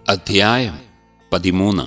അധ്യായം പതിമൂന്ന്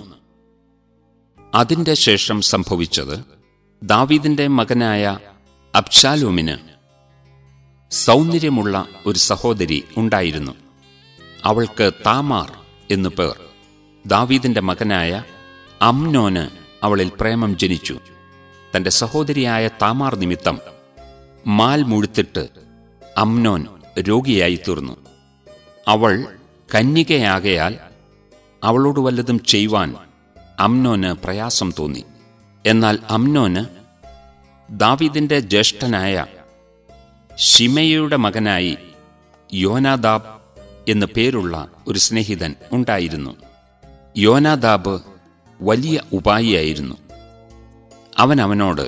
അതിന്റെ ശേഷം സംഭവിച്ചത് ദാവീദിന്റെ മകനായ അബ്ശാലോമിന് സൗന്ദര്യമുള്ള ഒരു സഹോദരി ഉണ്ടായിരുന്നു അവൾക്ക് താമാർ എന്നു പേർ ദാവീദിന്റെ മകനായ അമ്നോന് അവളിൽ പ്രേമം ജനിച്ചു തന്റെ സഹോദരിയായ താമാർ നിമിത്തം മാൽ മുഴുത്തിട്ട് അമ്നോൻ രോഗിയായി തീർന്നു അവൾ കന്യകയാകയാൽ അവളോട് വല്ലതും ചെയ്യുവാൻ അമ്നോന് പ്രയാസം തോന്നി എന്നാൽ അമ്നോന് ദാവീദിന്റെ ജ്യേഷ്ഠനായ ഷിമയുടെ മകനായി യോനാദാബ് എന്നു പേരുള്ള ഒരു സ്നേഹിതൻ ഉണ്ടായിരുന്നു യോനാദാബ് വലിയ ഉപായിയായിരുന്നു അവൻ അവനോട്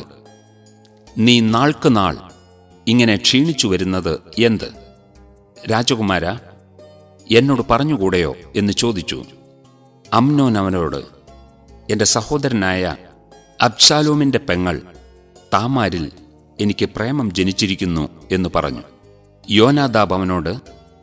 നീ നാൾക്ക് നാൾ ഇങ്ങനെ ക്ഷീണിച്ചു വരുന്നത് എന്ത് രാജകുമാര എന്നോട് പറഞ്ഞുകൂടെയോ എന്ന് ചോദിച്ചു അമ്നോൻ അവനോട് എന്റെ സഹോദരനായ അബ്ശാലോമിന്റെ പെങ്ങൾ താമാരിൽ എനിക്ക് പ്രേമം ജനിച്ചിരിക്കുന്നു എന്ന് പറഞ്ഞു യോനാദാബ് അവനോട്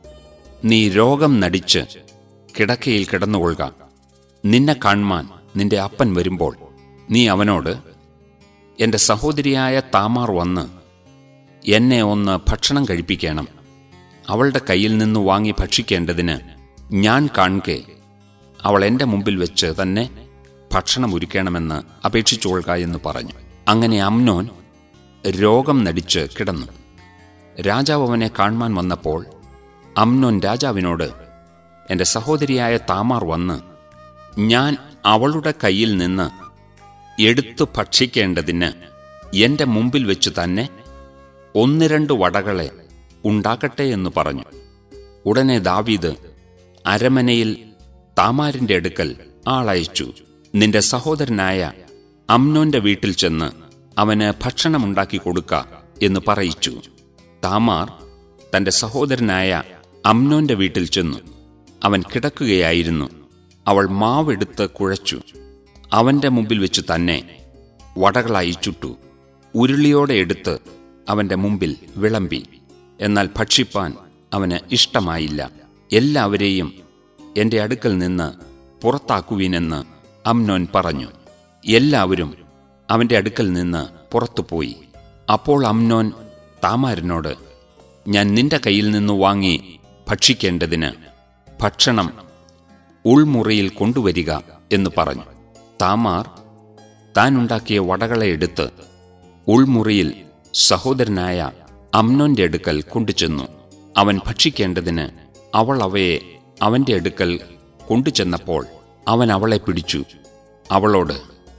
നീ രോഗം നടിച്ച് കിടക്കയിൽ കിടന്നുകൊള്ളുക നിന്നെ കാൺമാൻ നിന്റെ അപ്പൻ വരുമ്പോൾ നീ അവനോട് എന്റെ സഹോദരിയായ താമാർ വന്ന് എന്നെ ഒന്ന് ഭക്ഷണം കഴിപ്പിക്കണം അവളുടെ കയ്യിൽ നിന്ന് വാങ്ങി ഭക്ഷിക്കേണ്ടതിന് ഞാൻ കാണുകെ അവൾ എന്റെ മുമ്പിൽ വെച്ച് തന്നെ ഭക്ഷണം ഒരുക്കണമെന്ന് അപേക്ഷിച്ചുകൊള്ളുക എന്ന് പറഞ്ഞു അങ്ങനെ അമ്നോൻ രോഗം നടിച്ച് കിടന്നു രാജാവ് അവനെ കാണുവാൻ വന്നപ്പോൾ അമ്നോൻ രാജാവിനോട് എന്റെ സഹോദരിയായ താമാർ വന്ന് ഞാൻ അവളുടെ കയ്യിൽ നിന്ന് എടുത്തു ഭക്ഷിക്കേണ്ടതിന് എന്റെ മുമ്പിൽ വെച്ച് തന്നെ ഒന്ന് രണ്ട് വടകളെ ഉണ്ടാക്കട്ടെ എന്ന് പറഞ്ഞു ഉടനെ ദാവീദ് അരമനയിൽ താമാരിന്റെ അടുക്കൽ ആളയച്ചു നിന്റെ സഹോദരനായ അമ്നോന്റെ വീട്ടിൽ ചെന്ന് അവന് ഭക്ഷണമുണ്ടാക്കി കൊടുക്ക എന്ന് പറയിച്ചു താമാർ തന്റെ സഹോദരനായ അമ്നോന്റെ വീട്ടിൽ ചെന്നു അവൻ കിടക്കുകയായിരുന്നു അവൾ മാവെടുത്ത് കുഴച്ചു അവന്റെ മുമ്പിൽ വെച്ച് തന്നെ വടകളായി ചുട്ടു ഉരുളിയോടെ എടുത്ത് അവന്റെ മുമ്പിൽ വിളമ്പി എന്നാൽ ഭക്ഷിപ്പാൻ അവന് ഇഷ്ടമായില്ല എല്ലാവരെയും എന്റെ അടുക്കൽ നിന്ന് പുറത്താക്കുവീനെന്ന് അമ്നോൻ പറഞ്ഞു എല്ലാവരും അവന്റെ അടുക്കൽ നിന്ന് പുറത്തുപോയി അപ്പോൾ അമ്നോൻ താമാരനോട് ഞാൻ നിന്റെ കയ്യിൽ നിന്ന് വാങ്ങി ഭക്ഷിക്കേണ്ടതിന് ഭക്ഷണം ഉൾമുറിയിൽ കൊണ്ടുവരിക എന്ന് പറഞ്ഞു താമാർ താൻ ഉണ്ടാക്കിയ വടകളെ എടുത്ത് ഉൾമുറിയിൽ സഹോദരനായ അമ്നോന്റെ അടുക്കൽ കൊണ്ടുചെന്നു അവൻ ഭക്ഷിക്കേണ്ടതിന് അവൾ അവയെ അവന്റെ അടുക്കൽ കൊണ്ടുചെന്നപ്പോൾ അവൻ അവളെ പിടിച്ചു അവളോട്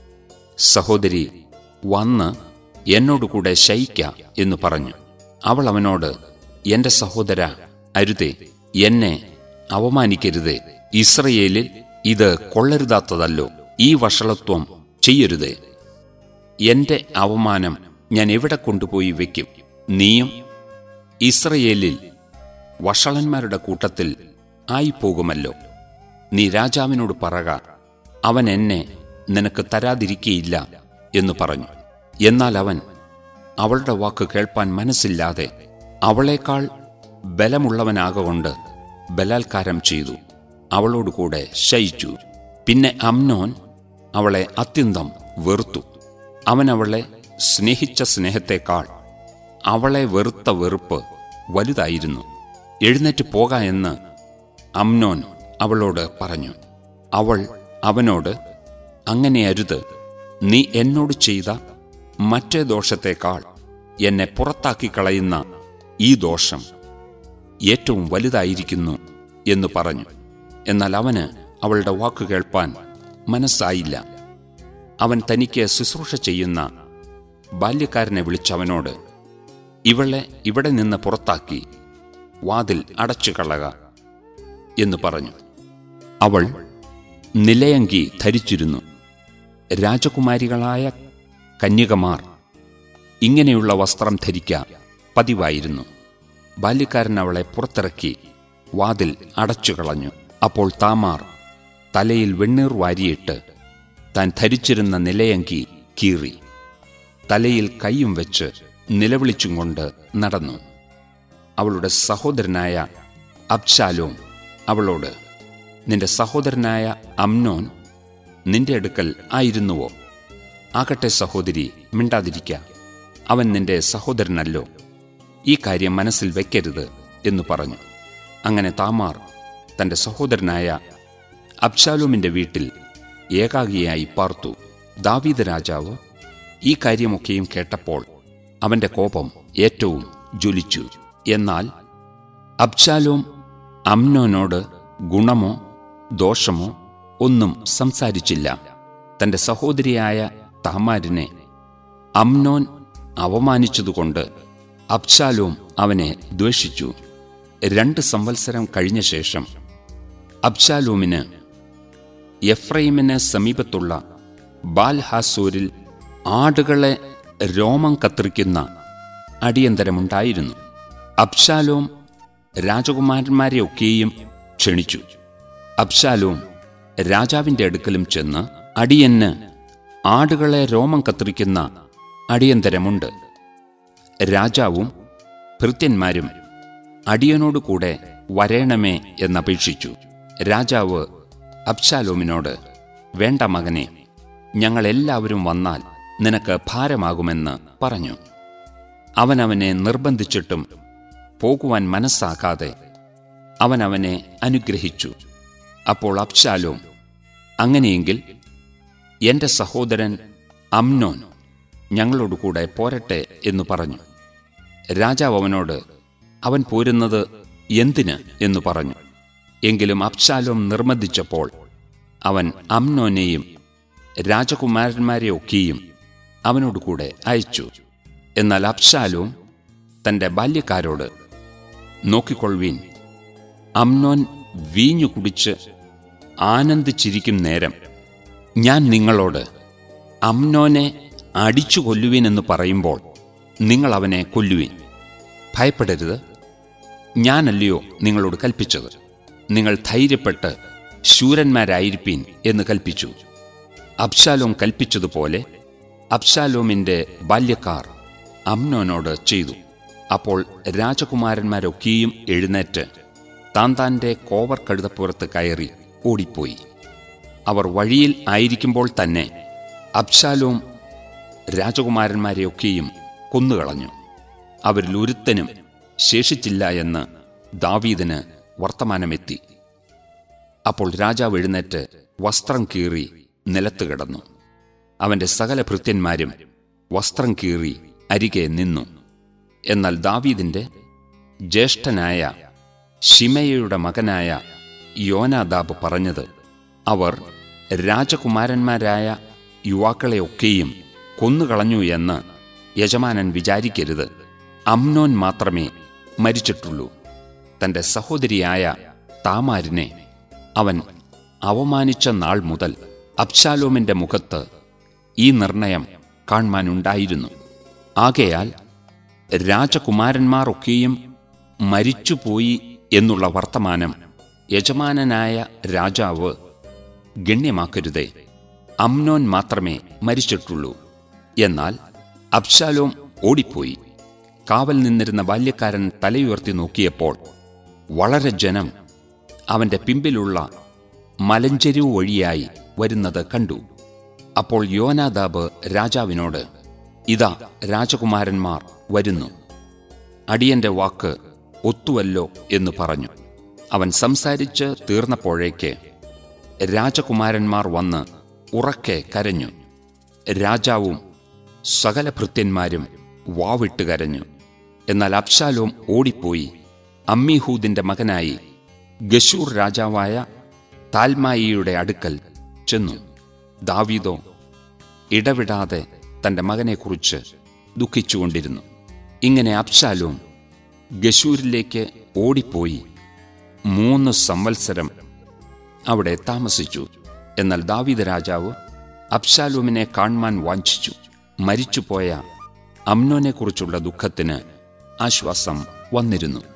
സഹോദരി വന്ന് എന്നോടുകൂടെ ശയിക്ക എന്ന് പറഞ്ഞു അവൾ അവനോട് എന്റെ സഹോദര അരുതേ എന്നെ അവമാനിക്കരുതേ ഇസ്രയേലിൽ ഇത് കൊള്ളരുതാത്തതല്ലോ ഈ വഷളത്വം ചെയ്യരുതേ എന്റെ അവമാനം ഞാൻ എവിടെ കൊണ്ടുപോയി വെക്കും നീയും ഇസ്രയേലിൽ വഷളന്മാരുടെ കൂട്ടത്തിൽ ആയിപ്പോകുമല്ലോ നീ രാജാവിനോട് പറക അവൻ എന്നെ നിനക്ക് തരാതിരിക്കയില്ല എന്ന് പറഞ്ഞു എന്നാൽ അവൻ അവളുടെ വാക്ക് കേൾപ്പാൻ മനസ്സില്ലാതെ അവളേക്കാൾ ബലമുള്ളവനാകൊണ്ട് ബലാത്കാരം ചെയ്തു അവളോടുകൂടെ ശയിച്ചു പിന്നെ അമ്നോൻ അവളെ അത്യന്തം വെറുത്തു അവൻ അവളെ സ്നേഹിച്ച സ്നേഹത്തെക്കാൾ അവളെ വെറുത്ത വെറുപ്പ് വലുതായിരുന്നു എഴുന്നേറ്റ് പോക എന്ന് അമ്നോൻ അവളോട് പറഞ്ഞു അവൾ അവനോട് അങ്ങനെ അരുത് നീ എന്നോട് ചെയ്ത മറ്റേ ദോഷത്തെക്കാൾ എന്നെ പുറത്താക്കി കളയുന്ന ഈ ദോഷം ഏറ്റവും വലുതായിരിക്കുന്നു എന്ന് പറഞ്ഞു എന്നാൽ അവന് അവളുടെ വാക്ക് കേൾപ്പാൻ മനസ്സായില്ല അവൻ തനിക്ക് ശുശ്രൂഷ ചെയ്യുന്ന ബാല്യക്കാരനെ വിളിച്ചവനോട് ഇവളെ ഇവിടെ നിന്ന് പുറത്താക്കി വാതിൽ അടച്ചു കളക എന്ന് പറഞ്ഞു അവൾ നിലയങ്കി ധരിച്ചിരുന്നു രാജകുമാരികളായ കന്യകമാർ ഇങ്ങനെയുള്ള വസ്ത്രം ധരിക്ക പതിവായിരുന്നു ബാല്യക്കാരൻ അവളെ പുറത്തിറക്കി വാതിൽ അടച്ചു കളഞ്ഞു അപ്പോൾ താമാർ തലയിൽ വെണ്ണീർ വാരിയിട്ട് താൻ ധരിച്ചിരുന്ന നിലയങ്കി കീറി തലയിൽ കൈയും വെച്ച് നിലവിളിച്ചും കൊണ്ട് നടന്നു അവളുടെ സഹോദരനായ അബ്ശാലോം അവളോട് നിന്റെ സഹോദരനായ അമ്നോൻ നിന്റെ അടുക്കൽ ആയിരുന്നുവോ ആകട്ടെ സഹോദരി മിണ്ടാതിരിക്ക അവൻ നിന്റെ സഹോദരനല്ലോ ഈ കാര്യം മനസ്സിൽ വെക്കരുത് എന്നു പറഞ്ഞു അങ്ങനെ താമാർ തന്റെ സഹോദരനായ അബ്ശാലോമിന്റെ വീട്ടിൽ ഏകാഗിയായി പാർത്തു ദാവീദ് രാജാവ് ഈ കാര്യമൊക്കെയും കേട്ടപ്പോൾ അവന്റെ കോപം ഏറ്റവും ജ്വലിച്ചു എന്നാൽ അബ്ശാലോം അമ്നോനോട് ഗുണമോ ദോഷമോ ഒന്നും സംസാരിച്ചില്ല തന്റെ സഹോദരിയായ താമാരിനെ അമ്നോൻ അവമാനിച്ചതുകൊണ്ട് അബ്ശാലോം അവനെ ദ്വേഷിച്ചു രണ്ട് സംവത്സരം കഴിഞ്ഞ ശേഷം അബ്ശാലോമിന് എഫ്രൈമിന് സമീപത്തുള്ള ബാൽഹാസൂരിൽ ആടുകളെ രോമം കത്തിരിക്കുന്ന അടിയന്തരമുണ്ടായിരുന്നു അബ്ശാലോം രാജകുമാരന്മാരെയൊക്കെയും ക്ഷണിച്ചു അബ്ശാലോം രാജാവിന്റെ അടുക്കലും ചെന്ന് അടിയന് ആടുകളെ രോമം കത്തിരിക്കുന്ന അടിയന്തരമുണ്ട് രാജാവും ഭൃത്യന്മാരും അടിയനോട് കൂടെ വരേണമേ എന്നപേക്ഷിച്ചു രാജാവ് അബ്ശാലോമിനോട് വേണ്ട മകനെ ഞങ്ങളെല്ലാവരും വന്നാൽ നിനക്ക് ഭാരമാകുമെന്ന് പറഞ്ഞു അവൻ അവനെ നിർബന്ധിച്ചിട്ടും പോകുവാൻ മനസ്സാകാതെ അവൻ അവനെ അനുഗ്രഹിച്ചു അപ്പോൾ അബ്ശാലോം അങ്ങനെയെങ്കിൽ എന്റെ സഹോദരൻ അമ്നോൻ ഞങ്ങളോട് കൂടെ പോരട്ടെ എന്നു പറഞ്ഞു രാജാവ് അവനോട് അവൻ പോരുന്നത് എന്തിന് എന്നു പറഞ്ഞു എങ്കിലും അബ്ശാലോം നിർബന്ധിച്ചപ്പോൾ അവൻ അമ്നോനെയും രാജകുമാരന്മാരെയൊക്കെയും അവനോട് കൂടെ അയച്ചു എന്നാൽ അബ്ശാലോം തന്റെ ബാല്യക്കാരോട് നോക്കിക്കൊള്ളുവീൻ അമ്നോൻ വീഞ്ഞു കുടിച്ച് ആനന്ദിച്ചിരിക്കും നേരം ഞാൻ നിങ്ങളോട് അമ്നോനെ അടിച്ചു കൊല്ലുവീൻ എന്ന് പറയുമ്പോൾ നിങ്ങൾ അവനെ കൊല്ലുവീൻ ഭയപ്പെടരുത് ഞാനല്ലയോ നിങ്ങളോട് കൽപ്പിച്ചത് നിങ്ങൾ ധൈര്യപ്പെട്ട് ശൂരന്മാരായിരിപ്പീൻ എന്ന് കൽപ്പിച്ചു അബ്ശാലോം കൽപ്പിച്ചതുപോലെ അബ്ശാലോമിന്റെ ബാല്യക്കാർ അമ്നോനോട് ചെയ്തു അപ്പോൾ രാജകുമാരന്മാരൊക്കെയും എഴുന്നേറ്റ് താൻ താൻ്റെ കോവർ കഴുതപ്പുറത്ത് കയറി ഓടിപ്പോയി അവർ വഴിയിൽ ആയിരിക്കുമ്പോൾ തന്നെ അബ്ശാലോം രാജകുമാരന്മാരെയൊക്കെയും കൊന്നുകളഞ്ഞു അവരിൽ ഒരുത്തനും ശേഷിച്ചില്ല എന്ന് ദാവീദിന് വർത്തമാനമെത്തി അപ്പോൾ രാജാവ് എഴുന്നേറ്റ് വസ്ത്രം കീറി നിലത്ത് കിടന്നു അവന്റെ സകല ഭൃത്യന്മാരും വസ്ത്രം കീറി അരികെ നിന്നു എന്നാൽ ദാവീദിന്റെ ജ്യേഷ്ഠനായ ഷിമയയുടെ മകനായ യോനാദാബ് പറഞ്ഞത് അവർ രാജകുമാരന്മാരായ യുവാക്കളെയൊക്കെയും കൊന്നുകളഞ്ഞു എന്ന് യജമാനൻ വിചാരിക്കരുത് അമ്നോൻ മാത്രമേ മരിച്ചിട്ടുള്ളൂ തന്റെ സഹോദരിയായ താമാരിനെ അവൻ അവമാനിച്ച നാൾ മുതൽ അബ്ശാലോമിന്റെ മുഖത്ത് ഈ നിർണയം കാണുവാനുണ്ടായിരുന്നു ആകയാൽ രാജകുമാരന്മാർ ഒക്കെയും മരിച്ചുപോയി എന്നുള്ള വർത്തമാനം യജമാനനായ രാജാവ് ഗണ്യമാക്കരുതേ അമ്നോൻ മാത്രമേ മരിച്ചിട്ടുള്ളൂ എന്നാൽ അബ്ശാലോം ഓടിപ്പോയി കാവൽ നിന്നിരുന്ന ബാല്യക്കാരൻ തലയുയർത്തി നോക്കിയപ്പോൾ വളരെ ജനം അവന്റെ പിമ്പിലുള്ള മലഞ്ചെരിവ് വഴിയായി വരുന്നത് കണ്ടു അപ്പോൾ യോനാദാബ് രാജാവിനോട് ഇതാ രാജകുമാരന്മാർ വരുന്നു അടിയന്റെ വാക്ക് ഒത്തുവല്ലോ എന്ന് പറഞ്ഞു അവൻ സംസാരിച്ച് തീർന്നപ്പോഴേക്ക് രാജകുമാരന്മാർ വന്ന് ഉറക്കെ കരഞ്ഞു രാജാവും സകല ഭൃത്യന്മാരും വാവിട്ട് കരഞ്ഞു എന്നാൽ അബ്ശാലോം ഓടിപ്പോയി അമ്മിഹൂദിന്റെ മകനായി ഗശൂർ രാജാവായ താൽമായിയുടെ അടുക്കൽ ചെന്നു ദാവീദോ ഇടവിടാതെ തന്റെ മകനെക്കുറിച്ച് ദുഃഖിച്ചുകൊണ്ടിരുന്നു ഇങ്ങനെ അബ്ശാലോം ഗശൂരിലേക്ക് ഓടിപ്പോയി മൂന്ന് സംവത്സരം അവിടെ താമസിച്ചു എന്നാൽ ദാവീദ് രാജാവ് അബ്ശാലോമിനെ കാണുവാൻ വാഞ്ചിച്ചു മരിച്ചുപോയ അമ്നോനെക്കുറിച്ചുള്ള ദുഃഖത്തിന് ആശ്വാസം വന്നിരുന്നു